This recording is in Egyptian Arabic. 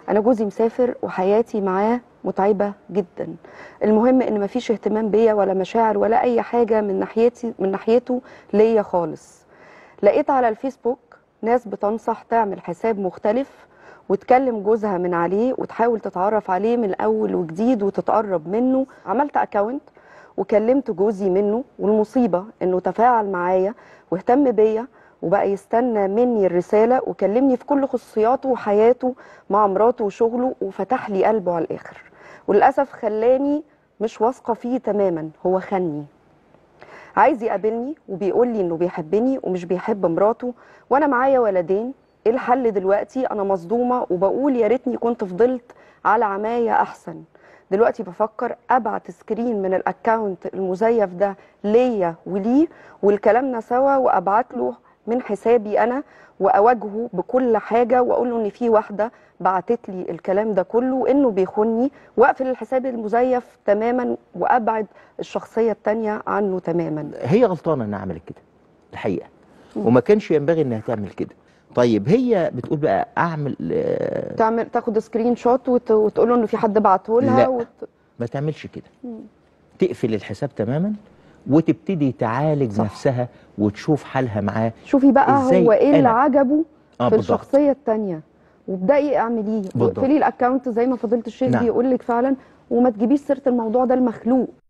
انا جوزي مسافر وحياتي معاه متعبه جدا المهم ان مفيش اهتمام بيا ولا مشاعر ولا اي حاجه من ناحيتي من ناحيته ليا خالص لقيت على الفيسبوك ناس بتنصح تعمل حساب مختلف وتكلم جوزها من عليه وتحاول تتعرف عليه من اول وجديد وتتقرب منه عملت اكاونت وكلمت جوزي منه والمصيبه انه تفاعل معايا واهتم بيا وبقى يستنى مني الرساله وكلمني في كل خصوصياته وحياته مع مراته وشغله وفتح لي قلبه على الاخر وللاسف خلاني مش واثقه فيه تماما هو خني عايز يقابلني وبيقول لي انه بيحبني ومش بيحب مراته وانا معايا ولدين ايه الحل دلوقتي انا مصدومه وبقول يا ريتني كنت فضلت على عمايه احسن دلوقتي بفكر ابعت سكرين من الاكونت المزيف ده ليا وليه والكلامنا سوا وابعت له من حسابي انا واواجهه بكل حاجه واقول له ان في واحده بعتت لي الكلام ده كله وانه بيخوني واقفل الحساب المزيف تماما وابعد الشخصيه التانيه عنه تماما هي غلطانه انها عملت كده الحقيقه وما كانش ينبغي انها تعمل كده طيب هي بتقول بقى اعمل آه، تعمل تاخد سكرين شوت وت... وتقول له انه في حد بعته لها لا. وت... ما تعملش كده تقفل الحساب تماما وتبتدي تعالج صح. نفسها وتشوف حالها معاه شوفي بقى إزاي هو ايه اللي أنا؟ عجبه آه، في بالضبط. الشخصيه التانيه وابداي اعمليه بالضبط. واقفلي الاكونت زي ما فضيله الشيخ نعم. بيقول لك فعلا وما تجيبيش سيره الموضوع ده المخلوق